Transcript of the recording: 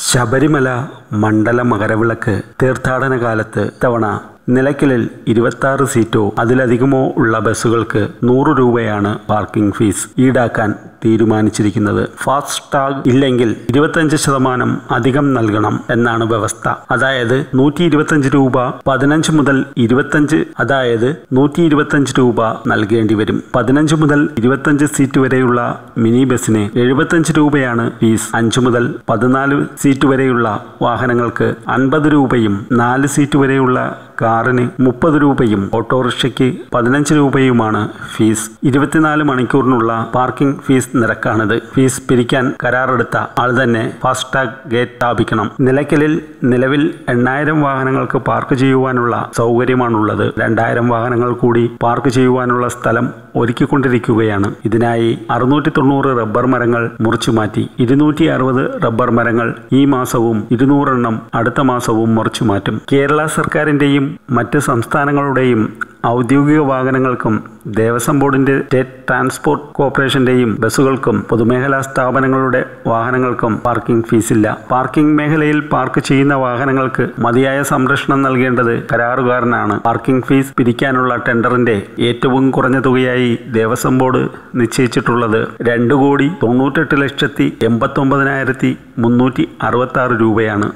ശബരിമല മണ്ഡല മകരവിളക്ക് തീർത്ഥാടന കാലത്ത് തവണ നിലയ്ക്കലിൽ ഇരുപത്തി സീറ്റോ അതിലധികമോ ഉള്ള ബസ്സുകൾക്ക് നൂറ് രൂപയാണ് പാർക്കിംഗ് ഫീസ് ഈടാക്കാൻ തീരുമാനിച്ചിരിക്കുന്നത് ഫാസ്ടാഗ് ഇല്ലെങ്കിൽ ഇരുപത്തഞ്ച് ശതമാനം അധികം നൽകണം എന്നാണ് വ്യവസ്ഥ അതായത് നൂറ്റി ഇരുപത്തഞ്ച് രൂപ പതിനഞ്ച് മുതൽ ഇരുപത്തഞ്ച് അതായത് നൂറ്റി ഇരുപത്തഞ്ച് രൂപ നൽകേണ്ടി വരും പതിനഞ്ച് മുതൽ ഇരുപത്തഞ്ച് സീറ്റ് വരെയുള്ള മിനി ബസ്സിന് എഴുപത്തഞ്ച് രൂപയാണ് ഫീസ് അഞ്ച് മുതൽ പതിനാല് സീറ്റ് വരെയുള്ള വാഹനങ്ങൾക്ക് അൻപത് രൂപയും നാല് സീറ്റ് വരെയുള്ള കാറിന് മുപ്പത് രൂപയും ഓട്ടോറിക്ഷയ്ക്ക് പതിനഞ്ച് രൂപയുമാണ് ഫീസ് ഇരുപത്തിനാല് മണിക്കൂറിനുള്ള പാർക്കിംഗ് ഫീസ് നിരക്കാണിത് ഫീസ് പിരിക്കാൻ കരാറെടുത്ത ആൾ തന്നെ ഫാസ്ടാഗ് ഗേറ്റ് സ്ഥാപിക്കണം നിലയ്ക്കലിൽ നിലവിൽ എണ്ണായിരം വാഹനങ്ങൾക്ക് പാർക്ക് ചെയ്യുവാനുള്ള സൗകര്യമാണുള്ളത് രണ്ടായിരം വാഹനങ്ങൾ കൂടി പാർക്ക് ചെയ്യുവാനുള്ള സ്ഥലം ഒരുക്കിക്കൊണ്ടിരിക്കുകയാണ് ഇതിനായി അറുന്നൂറ്റി തൊണ്ണൂറ് റബ്ബർ മരങ്ങൾ മുറിച്ചു മാറ്റി ഇരുന്നൂറ്റി അറുപത് റബ്ബർ മരങ്ങൾ ഈ മാസവും ഇരുന്നൂറെണ്ണം അടുത്ത മാസവും മുറിച്ചു മാറ്റും കേരള സർക്കാരിന്റെയും മറ്റ് സംസ്ഥാനങ്ങളുടെയും ഔദ്യോഗിക വാഹനങ്ങൾക്കും ദേവസ്വം ബോർഡിന്റെ സ്റ്റേറ്റ് ട്രാൻസ്പോർട്ട് കോർപ്പറേഷന്റെയും ബസ്സുകൾക്കും പൊതുമേഖലാ സ്ഥാപനങ്ങളുടെ വാഹനങ്ങൾക്കും പാർക്കിംഗ് ഫീസില്ല പാർക്കിംഗ് മേഖലയിൽ പാർക്ക് ചെയ്യുന്ന വാഹനങ്ങൾക്ക് മതിയായ സംരക്ഷണം നൽകേണ്ടത് കരാറുകാരനാണ് പാർക്കിംഗ് ഫീസ് പിരിക്കാനുള്ള ടെൻഡറിന്റെ ഏറ്റവും കുറഞ്ഞ തുകയായി ദേവസ്വം ബോർഡ് നിശ്ചയിച്ചിട്ടുള്ളത് രണ്ട് കോടി തൊണ്ണൂറ്റെട്ട് ലക്ഷത്തി എൺപത്തി ഒമ്പതിനായിരത്തി മുന്നൂറ്റി അറുപത്തി ആറ് രൂപയാണ്